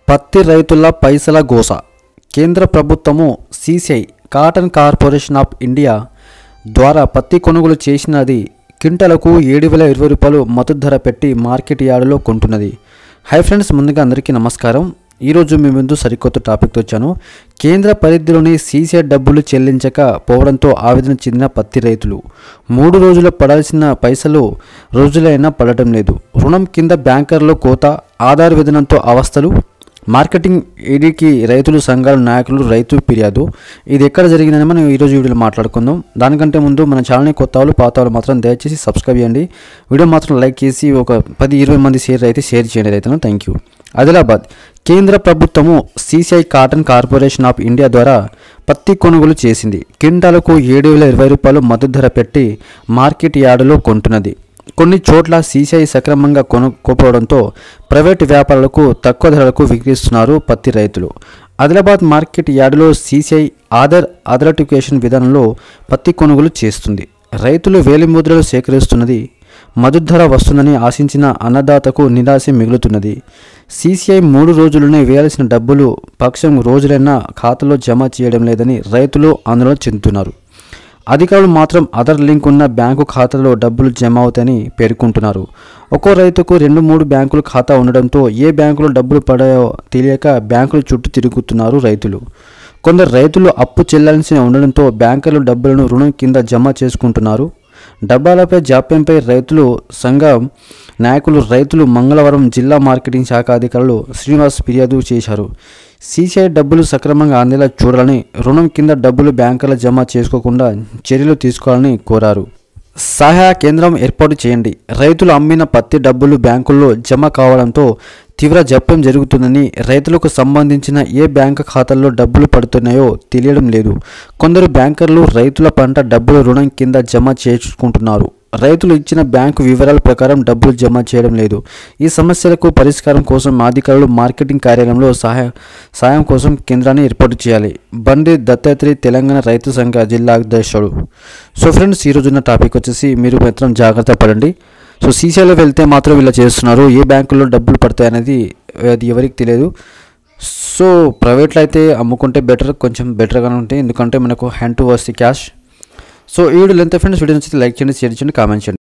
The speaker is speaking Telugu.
పత్తి రైతుల పైసల గోస కేంద్ర ప్రభుత్వము CCI cotton corporation of India ద్వారా పత్తి కొనుగోలు చేసినది క్వింటలకు ఏడు వేల ఇరవై రూపాయలు మద్దతు ధర పెట్టి మార్కెట్ యార్డులో కొంటున్నది హై ఫ్రెండ్స్ ముందుగా అందరికీ నమస్కారం ఈరోజు మీ ముందు సరికొత్త టాపిక్తో వచ్చాను కేంద్ర పరిధిలోని సీసీఐ డబ్బులు చెల్లించక పోవడంతో ఆవేదన చెందిన పత్తి రైతులు మూడు రోజులు పడాల్సిన పైసలు రోజులైనా పడటం లేదు రుణం కింద బ్యాంకర్లో కోత ఆధార్ విధానంతో అవస్థలు మార్కెటింగ్ ఏడీకి రైతులు సంఘాల నాయకులు రైతు ఫిర్యాదు ఇది ఎక్కడ జరిగిందని మనం ఈరోజు వీడియోలో మాట్లాడుకుందాం దానికంటే ముందు మన ఛానల్ని కొత్త వాళ్ళు పాత వాళ్ళు మాత్రం దయచేసి సబ్స్క్రైబ్ చేయండి వీడియో మాత్రం లైక్ చేసి ఒక పది ఇరవై మంది షేర్ అయితే షేర్ చేయండి రైతులను థ్యాంక్ యూ ఆదిలాబాద్ కేంద్ర ప్రభుత్వము CCI cotton corporation of India ద్వారా పత్తి కొనుగోలు చేసింది క్వింటాలకు ఏడు వేల ఇరవై రూపాయలు మద్దతు ధర పెట్టి మార్కెట్ యార్డులో కొంటున్నది కొన్ని చోట్ల సీసీఐ సక్రమంగా కొనుక్కోపోవడంతో ప్రైవేటు వ్యాపారులకు తక్కువ ధరలకు విక్రయిస్తున్నారు పత్తి రైతులు ఆదిలాబాద్ మార్కెట్ యార్డులో సీసీఐ ఆధార్ అథెంటికేషన్ విధానంలో పత్తి కొనుగోలు చేస్తుంది రైతులు వేలి ముద్రలు సేకరిస్తున్నది మద్దతు ధర వస్తుందని ఆశించిన అన్నదాతకు నిరాశ మిగులుతున్నది సీసీఐ మూడు రోజుల్లోనే వేయాల్సిన డబ్బులు పక్షం రోజులైనా ఖాతాలో జమ చేయడం లేదని రైతులు ఆందోళన చెందుతున్నారు అధికారులు మాత్రం ఆధార్ లింక్ ఉన్న బ్యాంకు ఖాతాలో డబ్బులు జమ అవుతాయని పేర్కొంటున్నారు ఒక్కో రైతుకు రెండు మూడు బ్యాంకుల ఖాతా ఉండడంతో ఏ బ్యాంకులో డబ్బులు పడాయో తెలియక బ్యాంకుల చుట్టూ తిరుగుతున్నారు రైతులు కొందరు రైతులు అప్పు చెల్లాల్సి ఉండడంతో బ్యాంకులు డబ్బులను రుణం కింద జమ చేసుకుంటున్నారు డబ్బాలపై జాప్యంపై రైతులు సంఘం నాయకులు రైతులు మంగళవారం జిల్లా మార్కెటింగ్ శాఖ అధికారులు శ్రీనివాస్ ఫిర్యాదు చేశారు సీసీఐ డబ్బులు సక్రమంగా అందేలా చూడాలని రుణం కింద డబ్బులు బ్యాంకుల జమ చేసుకోకుండా చర్యలు తీసుకోవాలని కోరారు సహాయ కేంద్రం ఏర్పాటు చేయండి రైతులు అమ్మిన పత్తి డబ్బులు బ్యాంకుల్లో జమ కావడంతో తీవ్ర జప్యం జరుగుతుందని రైతులకు సంబంధించిన ఏ బ్యాంకు ఖాతాల్లో డబ్బులు పడుతున్నాయో తెలియడం లేదు కొందరు బ్యాంకర్లు రైతుల పంట డబ్బులు రుణం కింద జమ చేసుకుంటున్నారు రైతులు ఇచ్చిన బ్యాంకు వివరాల ప్రకారం డబ్బులు జమ చేయడం లేదు ఈ సమస్యలకు పరిష్కారం కోసం అధికారులు మార్కెటింగ్ కార్యాలయంలో సహాయ సాయం కోసం కేంద్రాన్ని ఏర్పాటు చేయాలి బండి దత్తాత్రేయ తెలంగాణ రైతు సంఘ జిల్లా అధ్యక్షుడు సో ఫ్రెండ్స్ ఈరోజున్న టాపిక్ వచ్చేసి మీరు మాత్రం జాగ్రత్త పడండి సో సీసీఐలో వెళ్తే మాత్రం ఇలా చేస్తున్నారు ఏ బ్యాంకుల్లో డబ్బులు పడతాయి అనేది అది ఎవరికి తెలియదు సో ప్రైవేట్లో అయితే అమ్ముకుంటే బెటర్ కొంచెం బెటర్గానే ఉంటాయి ఎందుకంటే మనకు hand to worse cash so ఈ వీడియో ఎంత ఫ్రెండ్స్ వీడియో నచ్చితే లైక్ చేయండి షేర్ చేయండి కామెంట్ చేయండి